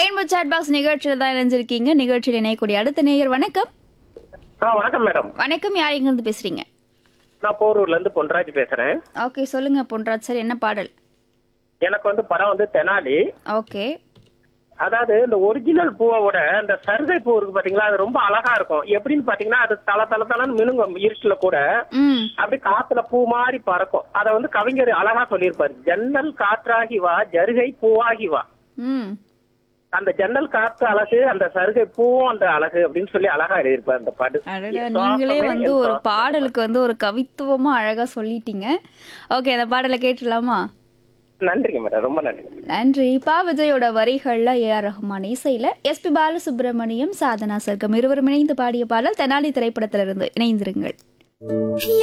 rainbow chat box நிகழ்ச்சியில் தான் இணைஞ்சிருக்கீங்க நிகழ்ச்சியில் இணையக்கூடிய அடுத்த நேயர் வணக்கம் ஆ வணக்கம் மேடம் வணக்கம் யார் எங்கிருந்து பேசுறீங்க நான் போரூர்ல இருந்து பொன்ராஜ் பேசுறேன் ஓகே சொல்லுங்க பொன்ராஜ் சார் என்ன பாடல் எனக்கு வந்து படம் வந்து தெனாலி ஓகே அதாவது இந்த ஒரிஜினல் பூவோட இந்த சருகை பூ இருக்கு பாத்தீங்களா அது ரொம்ப அழகா இருக்கும் எப்படின்னு பாத்தீங்கன்னா அது தல தல தலன்னு மினுங்கும் இருட்டுல கூட ம் அப்படி காத்துல பூ மாதிரி பறக்கும் அத வந்து கவிஞர் அழகா சொல்லியிருப்பாரு ஜன்னல் காற்றாகி வா ஜருகை பூவாகி வா ம் அந்த ஜன்னல் காத்து அழகு அந்த சருகை பூவும் அந்த அழகு அப்படின்னு சொல்லி அழகா எழுதியிருப்பாரு அந்த பாட்டு அடடா நீங்களே வந்து ஒரு பாடலுக்கு வந்து ஒரு கவித்துவமா அழகா சொல்லிட்டீங்க ஓகே அந்த பாடலை கேட்டுடலாமா நன்றிங்க மேடம் ரொம்ப நன்றி நன்றி பா விஜயோட வரிகள்ல ஏ ஆர் ரஹ்மான் இசையில எஸ்பி பாலசுப்ரமணியம் சாதனா சர்க்கம் இருவரும் இணைந்து பாடிய பாடல் தெனாலி திரைப்படத்திலிருந்து இணைந்திருங்கள்